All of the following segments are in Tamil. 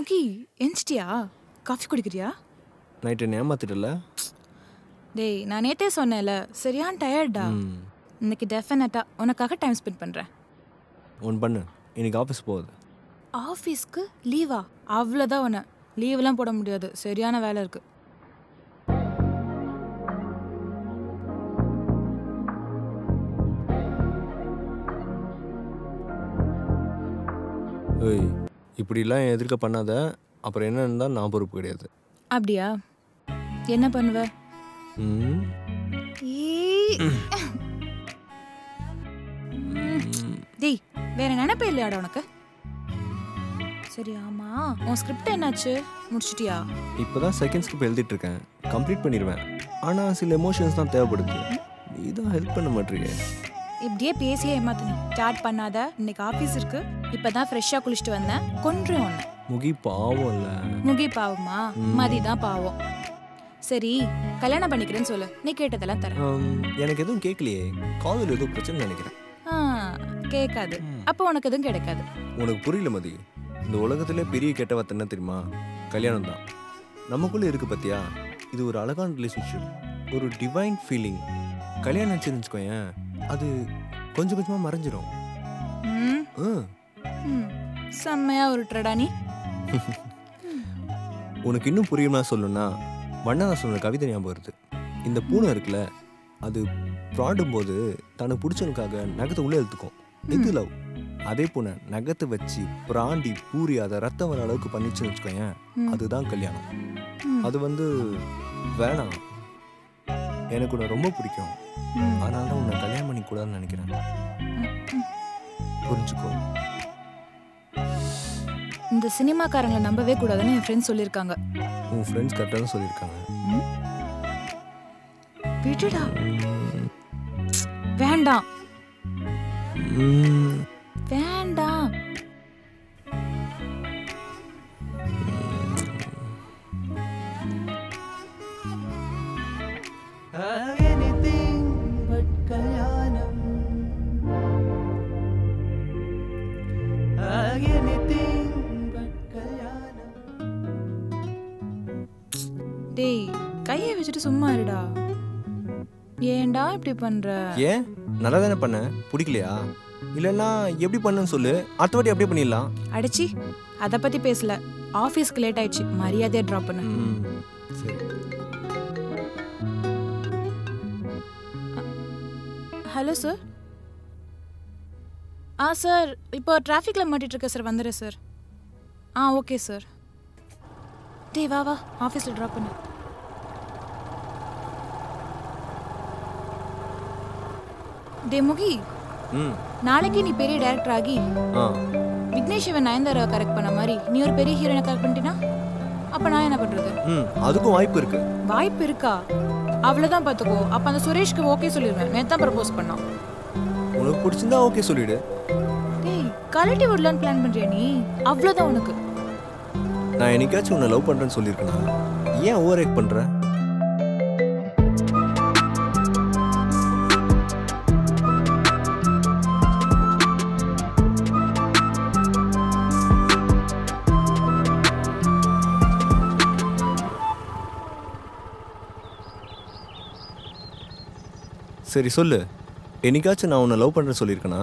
முகி எஞ்சிட்டியா காஃபி குடிக்கிறியா நைட்டு என்ன ஏமாத்திட்டல டேய் நான் நேத்தே சொன்னேன்ல சரியான டயர்டா ம் இன்னைக்கு டெஃபினட்டாக உனக்காக டைம் ஸ்பெண்ட் பண்ணுறேன் ஒன்று பண்ணு இன்னைக்கு ஆஃபீஸ் போகுது ஆஃபீஸ்க்கு லீவா அவ்வளோதான் உன்னை லீவெல்லாம் போட முடியாது சரியான வேலை இருக்கு ஏய் இப்படிலாம் என் எதிர்க்க பண்ணாத அப்புறம் என்ன இருந்தால் நான் பொறுப்பு கிடையாது அப்படியா என்ன பண்ணுவ ம் ஏய். டேய் வேற நினைப்பே இல்லையாடா உனக்கு சரி ஆமா உன் ஸ்கிரிப்ட் என்னாச்சு முடிச்சிட்டியா இப்போ தான் செகண்ட் ஸ்கிரிப்ட் எழுதிட்டு இருக்கேன் கம்ப்ளீட் பண்ணிடுவேன் ஆனால் சில எமோஷன்ஸ் தான் தேவைப்படுது நீ தான் ஹெல்ப் பண்ண மாட்டேங்க இப்படியே பேசியே ஏமாத்து நீ ஸ்டார்ட் பண்ணாத இன்னைக்கு ஆஃபீஸ் இருக்கு இப்பதான் ஃப்ரெஷ்ஷாக குளிச்சுட்டு வந்தேன் கொன்று ஒன்று முகி பாவம் இல்லை முகி பாவமா மதி தான் பாவம் சரி கல்யாணம் பண்ணிக்கிறேன்னு சொல்லு நீ கேட்டதெல்லாம் தரேன் எனக்கு எதுவும் கேட்கலையே காதல் ஏதோ பிரச்சனை நினைக்கிறேன் ஆ கேட்காது அப்போ உனக்கு எதுவும் கிடைக்காது உனக்கு புரியல மதி இந்த உலகத்திலே பெரிய கெட்ட வார்த்தை என்ன தெரியுமா கல்யாணம் தான் நமக்குள்ளே இருக்கு பார்த்தியா இது ஒரு அழகான ரிலேஷன்ஷிப் ஒரு டிவைன் ஃபீலிங் கல்யாணம் ஆச்சுன்னு வச்சுக்கோயேன் அது கொஞ்சம் கொஞ்சமாக மறைஞ்சிரும் ம் ம் ம் செம்மையா உருட்டுறடா நீ உனக்கு இன்னும் புரியுமா சொல்லணும்னா வண்ணாதான் சொன்ன கவிதை ஞாபகம் வருது இந்த பூனை இருக்குல்ல அது பிராடும் போது தனக்கு பிடிச்சவனுக்காக நகத்தை உள்ளே எடுத்துக்கும் இது லவ் அதே பூனை நகத்தை வச்சு பிராண்டி பூரி அதை ரத்தம் வர அளவுக்கு பண்ணிச்சுன்னு வச்சுக்கோயேன் அதுதான் கல்யாணம் ம். அது வந்து வேணாம் எனக்கு உன்னை ரொம்ப பிடிக்கும் ம். அதனால தான் உன்னை கல்யாணம் பண்ணி கூடாதுன்னு நினைக்கிறேன் புரிஞ்சுக்கோ இந்த சினிமாக்காரங்களை நம்பவே கூடாதுன்னு என் ஃப்ரெண்ட்ஸ் சொல்லியிருக்காங்க உன் ஃப்ரெண்ட்ஸ் கரெக்டாக தான் சொல்லியிருக்காங்க விடுடா வேண்டாம் ம், வேண்டாம் anything but Kalyanam. Anything but Kalyanam. டேய் கையை வச்சுட்டு சும்மா இருடா ஏன்டா இப்படி பண்ற ஏன் நல்லா தானே பண்ண பிடிக்கலையா இல்லைன்னா எப்படி பண்ணுன்னு சொல்லு அடுத்த வாட்டி அப்படியே பண்ணிடலாம் அடிச்சி அதை பத்தி பேசல ஆஃபீஸ்க்கு லேட் ஆயிடுச்சு மரியாதையா ட்ராப் பண்ணு ம், சரி ஹலோ சார் ஆ சார் இப்போ டிராஃபிக்கில் மாட்டிட்டு இருக்கேன் சார் வந்துடுறேன் சார் ஆ ஓகே சார் டேய் வா வா ஆஃபீஸில் ட்ராப் பண்ணு டே முகி ம் நாளைக்கு நீ பெரிய டேரக்டர் ஆகி ஆ விக்னேஷ் சிவன் நயன்தாரா கரெக்ட் பண்ண மாதிரி நீ ஒரு பெரிய ஹீரோனை கரெக்ட் பண்ணிட்டீனா அப்போ நான் என்ன பண்ணுறது ம் அதுக்கும் வாய்ப்பு இருக்கு வாய்ப்பு இருக்கா அவ்வளோதான் பார்த்துக்கோ அப்போ அந்த சுரேஷ்க்கு ஓகே சொல்லிடுவேன் நேற்று தான் ப்ரப்போஸ் பண்ணான் உனக்கு பிடிச்சிருந்தா ஓகே சொல்லிடு டேய் கலட்டி விடலான்னு பிளான் பண்றியா நீ அவ்வளோதான் உனக்கு நான் என்னைக்காச்சும் உன்னை லவ் பண்றேன்னு சொல்லியிருக்கேனா ஏன் ஓவர் ஆக்ட் பண்ற சரி சொல்லு என்னைக்காச்சும் நான் உன்னை லவ் பண்றேன்னு சொல்லியிருக்கேனா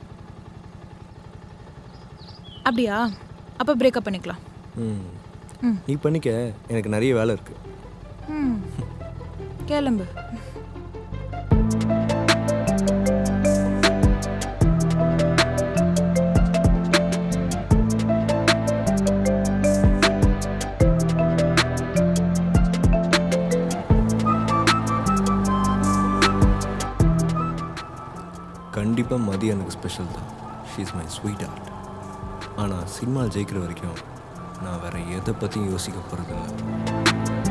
அப்படியா அப்போ பிரேக்கப் பண்ணிக்கலாம் ம் ம். நீ பண்ணிக்க எனக்கு நிறைய வேலை இருக்கு ம் கிளம்பு கண்டிப்பாக மதி எனக்கு ஸ்பெஷல் தான் she is my sweetheart ஆனால் சினிமா ஜெயிக்கிற வரைக்கும் நான் வேற எதை பற்றியும் யோசிக்க போகிறதில்ல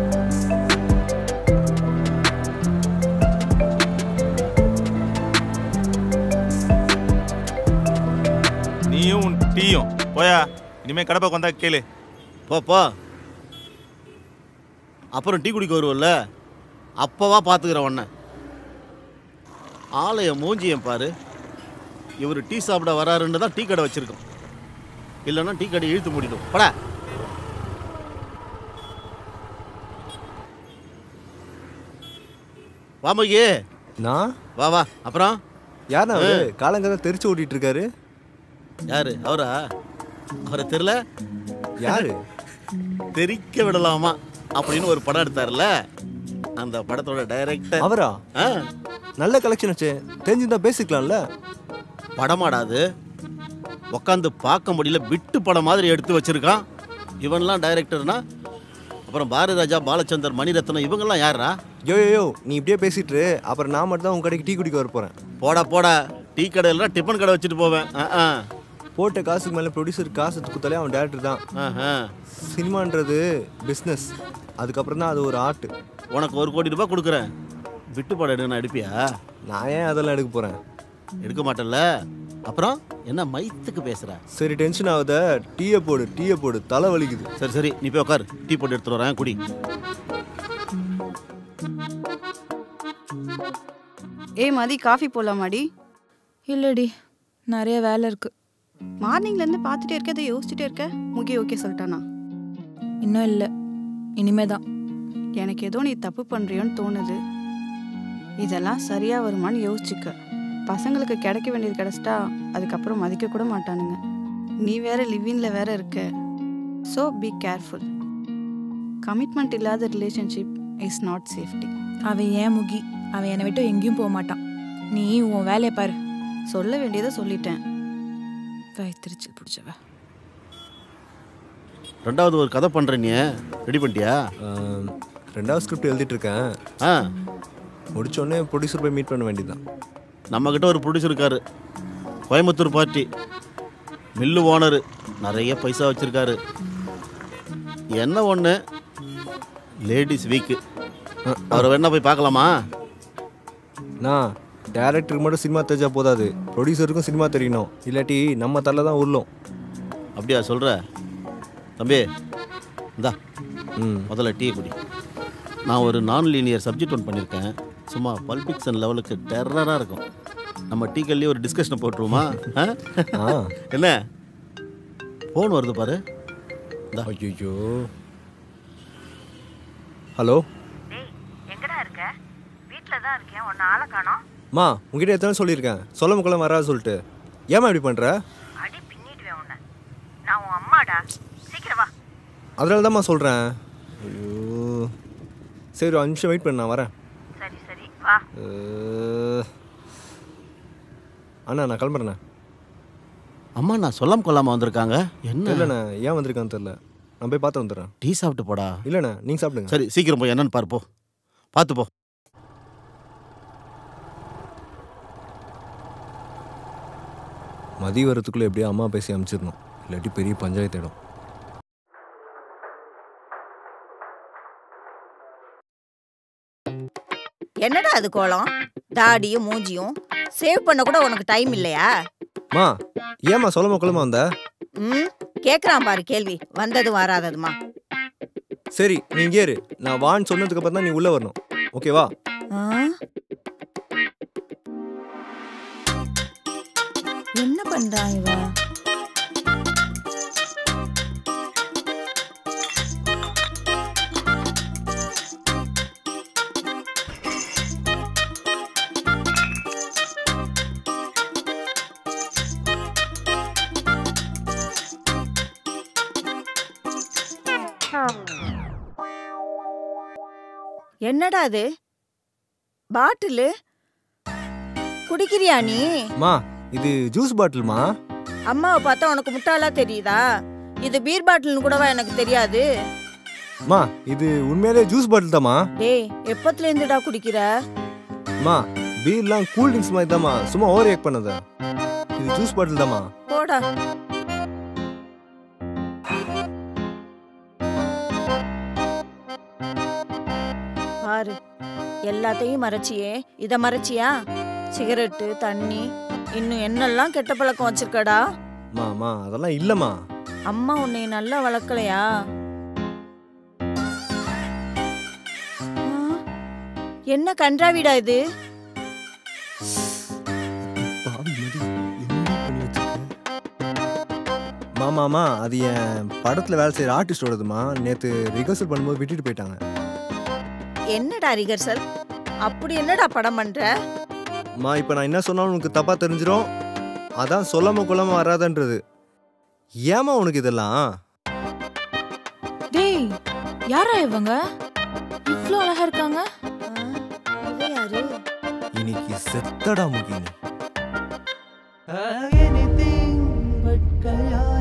நீயும் உன் டீயும் போயா இனிமே கடை பக்கம் வந்தா கேளு போப்பா அப்புறம் டீ குடிக்க வருவல்ல அப்பவா பார்த்துக்கிறேன் உன்னை ஆலய மூஞ்சியம் பாரு இவர் டீ சாப்பிட வராருன்னு தான் டீ கடை வச்சிருக்கோம் இல்லைன்னா டீ கடை இழுத்து மூடிடும் படா வா மகி நான் வா வா அப்புறம் யாருண்ணா அவரு காலங்கால தெரிச்சு ஓட்டிட்டு இருக்காரு யாரு அவரா அவரை தெரியல யாரு தெரிக்க விடலாமா அப்படின்னு ஒரு படம் எடுத்தார்ல அந்த படத்தோட டைரக்டர் அவரா ஆ நல்ல கலெக்ஷன் வச்சு தெரிஞ்சிருந்தா பேசிக்கலாம்ல படமாடாது உக்காந்து பார்க்க முடியல விட்டு படம் மாதிரி எடுத்து வச்சிருக்கான் இவன்லாம் டைரக்டர்னா அப்புறம் பாரதி ராஜா பாலச்சந்தர் மணிரத்னம் இவங்கெல்லாம் யாரா யோ யோ, யோ நீ இப்படியே பேசிட்டு இரு. அப்புறம் நான் மட்டும் தான் உங்க கடைக்கு டீ குடிக்க வர போறேன் போடா போடா டீ கடையில டிஃபன் கடை வச்சுட்டு போவேன் ஆ, ஆ. போட்ட காசுக்கு மேலே ப்ரொடியூசர் காசு குத்தாலே அவன் டேரக்டர் தான் ஆஹா. சினிமான்றது பிஸ்னஸ் அதுக்கப்புறம் தான் அது ஒரு ஆர்ட் உனக்கு ஒரு கோடி ரூபாய் கொடுக்குறேன் விட்டு படம் எடுன்னு எடுப்பியா நான் ஏன் அதெல்லாம் எடுக்க போறேன் எடுக்க மாட்டேன்ல அப்புறம் என்ன மைத்துக்கு பேசுற சரி டென்ஷன் ஆகுத டீயை போடு டீயை போடு தலை வலிக்குது சரி சரி நீ போய் உட்காரு டீ போட்டு எடுத்துட்டு வரேன் குடி ஏய் மதி காஃபி போடலாமாடி இல்லடி நிறைய வேலை இருக்கு மார்னிங்லேருந்து பார்த்துட்டே இருக்க அதை யோசிச்சுட்டே இருக்க முகி ஓகே சொல்லிட்டானா இன்னும் இல்லை இனிமே தான் எனக்கு ஏதோ நீ தப்பு பண்ணுறியோன்னு தோணுது இதெல்லாம் சரியா வருமான்னு யோசிச்சுக்க பசங்களுக்கு கிடைக்க வேண்டியது கிடைச்சிட்டா அதுக்கப்புறம் மதிக்க கூட மாட்டானுங்க நீ வேற லிவிங்கில் வேற இருக்க ஸோ பி கேர்ஃபுல் கமிட்மெண்ட் இல்லாத ரிலேஷன்ஷிப் இஸ் நாட் சேஃப்டி அவன் ஏன் முகி அவன் என்னை விட்டு எங்கேயும் போக மாட்டான் நீ உன் வேலையை பாரு சொல்ல வேண்டியதை சொல்லிட்டேன் வயிற்றுச்சு பிடிச்சவ ரெண்டாவது ஒரு கதை பண்ற நீ ரெடி பண்ணிட்டியா ஆம், ரெண்டாவது ஸ்கிரிப்ட் எழுதிட்டு இருக்கேன் ஆ முடிச்சோடனே ப்ரொடியூசர் போய் மீட் பண்ண வேண்டியதுதான் நம்ம கிட்ட ஒரு ப்ரொடியூசர் இருக்காரு கோயம்புத்தூர் பார்ட்டி மில்லு ஓனரு நிறைய பைசா வச்சிருக்காரு என்ன ஒன்று லேடிஸ் வீக்கு அவரை வேணா போய் பார்க்கலாமா நான் டேரக்டருக்கு மட்டும் சினிமா தெரிஞ்சா போதாது ப்ரொடியூசருக்கும் சினிமா தெரியணும் இல்லாட்டி நம்ம தலை தான் உருளும் அப்படியா சொல்கிற தம்பி இந்தா ம் முதல்ல டீ குடி நான் ஒரு நான் லீனியர் சப்ஜெக்ட் ஒன்று பண்ணியிருக்கேன் சும்மா பல்பிக்சன் லெவலுக்கு டெரராக இருக்கும் நம்ம டீ கல்லே ஒரு டிஸ்கஷனை போட்டுருவோமா ஆ? ஆ என்ன ஃபோன் வருது பாரு இந்தா ஐயோ ஹலோ டேய் எங்கடா இருக்க வீட்ல தான் இருக்கேன் உன்னை ஆளை காணோம் மா உங்ககிட்ட எத்தனை சொல்லியிருக்கேன் சொல்ல முக்கலாம் வராது சொல்லிட்டு ஏமா இப்படி பண்ணுற அடி பின்னிடுவேன் உன்னை நான் உன் அம்மாடா சீக்கிரம் வா அதனால தான்மா சொல்கிறேன் ஐயோ சரி ஒரு அஞ்சு நிமிஷம் வெயிட் பண்ண நான் வரேன் சரி சரி வா அஹ். அண்ணா நான் கிளம்புறேண்ணே அம்மா நான் சொல்லாம கொள்ளாம வந்திருக்காங்க என்ன இல்லைண்ணே ஏன் வந்திருக்கான்னு தெரில நான் போய் பார்த்து வந்துடுறேன் டீ சாப்பிட்டு போடா இல்லைண்ணே நீங்கள் சாப்பிடுங்க சரி சீக்கிரம் போய் என்னன்னு பாரு போ பார்த்து போ மதிய வரத்துக்குள்ளே எப்படியோ அம்மா பேசி அனுப்பிச்சிடணும் இல்லாட்டி பெரிய பஞ்சாயத்து இடம் என்னடா அது கோலம் தாடியும் மூஞ்சியும் சேவ் பண்ண கூட உனக்கு டைம் இல்லையா மா ஏம்மா சொல்ல மக்களுமா வந்த ம் கேக்குறான் பாரு கேள்வி வந்ததும் வராததுமா சரி நீ இங்கே இரு நான் வான்னு சொன்னதுக்கு அப்புறம் தான் நீ உள்ளே வரணும் ஓகேவா ஆ? என்ன பண்றான் இவன் என்னடா அது பாட்டிலு குடிக்கிறியா நீ மா இது ஜூஸ் பாட்டில்மா அம்மாவை பார்த்தா உனக்கு முட்டாளா தெரியுதா இது பீர் பாட்டில்னு கூடவா எனக்கு தெரியாது மா இது உண்மையிலே ஜூஸ் பாட்டில் தாம்மா டேய் எப்பத்துல இருந்துடா குடிக்கிற மா பீர்லாம் கூல் ட்ரிங்க்ஸ் மாதிரி தாம்மா சும்மா ஓவர் ரியாக்ட் பண்ணாத இது ஜூஸ் பாட்டில் தாம்மா போடா பாரு எல்லாத்தையும் மறைச்சியே இத மறைச்சியா சிகரெட்டு தண்ணி இன்னும் என்னெல்லாம் கெட்ட பழக்கம் வச்சிருக்கடா மா மா அதெல்லாம் இல்லைம்மா அம்மா உன்னை நல்லா வளர்க்கலையா ஆ, என்ன கன்றாவிடா இது மாமாமா அது என் படத்தில் வேலை செய்கிற ஆர்டிஸ்டோடதுமா நேற்று ரிஹர்சல் பண்ணும்போது விட்டுட்டு போயிட்டாங்க என்னடா ரிகர்சல் அப்படி என்னடா படம் பண்ற மா இப்போ நான் என்ன சொன்னாலும் உனக்கு தப்பாக தெரிஞ்சிடும் அதான் சொல்லாம கொள்ளாம வராதன்றது ஏமா உனக்கு இதெல்லாம் டேய் யாரா இவங்க இவ்வளோ அழகா இருக்காங்க இவ யாரு இன்னைக்கு செத்தடா முகினி anything but Kalyan